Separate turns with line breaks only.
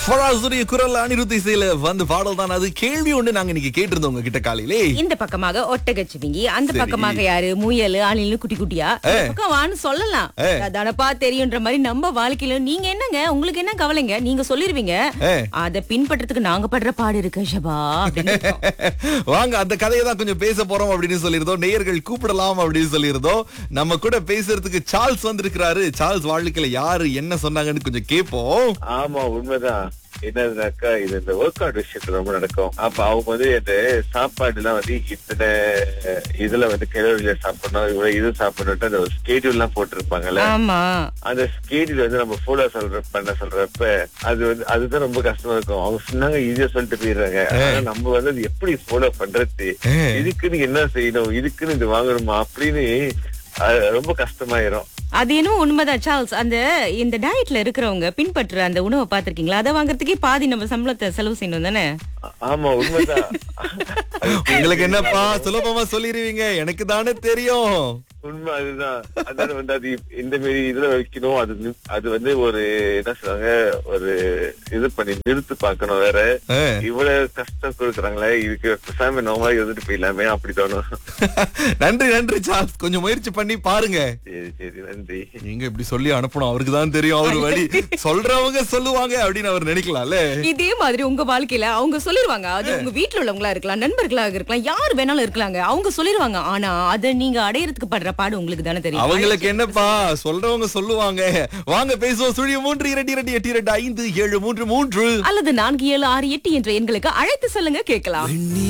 ஃபராசுடைய குரல் அனிருத் இசையில வந்து பாடல் தான் அது கேள்வி ஒண்ணு நாங்க இன்னைக்கு கேட்டிருந்தோம் உங்க கிட்ட காலையிலே
இந்த பக்கமாக ஒட்டகச்சிவிங்கி அந்த
சரி.
பக்கமாக யாரு முயல் ஆளில் குட்டி குட்டியா இந்த பக்கம் வான்னு சொல்லலாம் அதானப்பா தெரியுன்ற மாதிரி நம்ம வாழ்க்கையில நீங்க என்னங்க உங்களுக்கு என்ன கவலைங்க நீங்க சொல்லிருவீங்க
ஏ.
அத பின்பற்றதுக்கு நாங்க படுற பாடு இருக்கு ஷபா அப்படின்னு இருக்கோம்.
வாங்க அந்த கதையை தான் கொஞ்சம் பேச போறோம் அப்படின்னு சொல்லியிருந்தோம் நேயர்கள் கூப்பிடலாம் அப்படின்னு சொல்லியிருந்தோம் நம்ம கூட பேசுறதுக்கு சார்ல்ஸ் வந்திருக்கிறாரு சார்ல்ஸ் வாழ்க்கையில யாரு என்ன சொன்னாங்கன்னு கொஞ்சம் கேட்போம்
ஆமா உண்மைதான் என்னதுனாக்கா இது இந்த ஒர்க் அவுட் விஷயத்துல ரொம்ப நடக்கும் அப்ப அவங்க வந்து இந்த சாப்பாடு எல்லாம் வந்து இத்தனை இதுல வந்து கிளறில சாப்பிடணும் இவ்வளவு இது சாப்பிடணும் அந்த ஒரு ஸ்கெடியூல் எல்லாம் போட்டிருப்பாங்கல்ல
ஆமா
அந்த ஸ்கெடியூல் வந்து நம்ம ஃபாலோ சொல்ற பண்ண சொல்றப்ப அது வந்து அதுதான் ரொம்ப கஷ்டமா இருக்கும் அவங்க சொன்னாங்க ஈஸியா சொல்லிட்டு போயிடுறாங்க ஆனா நம்ம வந்து அது எப்படி ஃபாலோ பண்றது
ஏ.
இதுக்குன்னு என்ன செய்யணும் இதுக்குன்னு இது வாங்கணுமா அப்படின்னு அது ரொம்ப கஷ்டமாயிரும்
அது என்னவோ உண்மைதான் சார்ல்ஸ் அந்த இந்த டயட்ல இருக்கிறவங்க பின்பற்றுற அந்த உணவை பாத்திருக்கீங்களா அதை வாங்குறதுக்கே பாதி நம்ம சம்பளத்தை செலவு செய்யணும் தானே
ஆ- ஆமா உண்மைதான் அது
உங்களுக்கு என்னப்பா சுலபமா சொல்லிருவீங்க எனக்கு தானே தெரியும்
உண்மை அதுதான் அதாவது வந்து அது இப்- இந்த மாதிரி இதுல வைக்கணும் அது நி- அது வந்து ஒரு என்ன சொல்றாங்க ஒரு இது பண்ணி நிறுத்து பார்க்கணும் வேற
ஏ.
இவ்வளவு கஷ்டம் கொடுக்குறாங்களே இதுக்கு பேசாம நோமா இருந்துட்டு போயிடலாமே அப்படி தோணும்
நன்றி நன்றி சார்ல்ஸ் கொஞ்சம் முயற்சி பண்ணி பாருங்க
சரி சரி நன்றி
நீங்க இப்படி சொல்லி அனுப்பணும் அவருக்கு தான் தெரியும் அவர் வழி சொல்றவங்க சொல்லுவாங்க அப்படின்னு அவர் நினைக்கலாம்ல
இதே மாதிரி உங்க வாழ்க்கையில அவங்க சொல்லிருவாங்க அது உங்க வீட்ல உள்ளவங்களா இருக்கலாம் நண்பர்களாக இருக்கலாம் யார் வேணாலும் இருக்கலாங்க அவங்க சொல்லிருவாங்க ஆனா அதை நீங்க அடையறதுக்கு படுற பாடு உங்களுக்கு தானே தெரியும்
அவங்களுக்கு என்னப்பா சொல்றவங்க சொல்லுவாங்க வாங்க பேசுவோம் சுழிய மூன்று இரண்டு இரண்டு எட்டு இரண்டு ஐந்து ஏழு மூன்று மூன்று
அல்லது நான்கு ஏழு ஆறு எட்டு என்ற எண்களுக்கு அழைத்து சொல்லுங்க கேட்கலாம்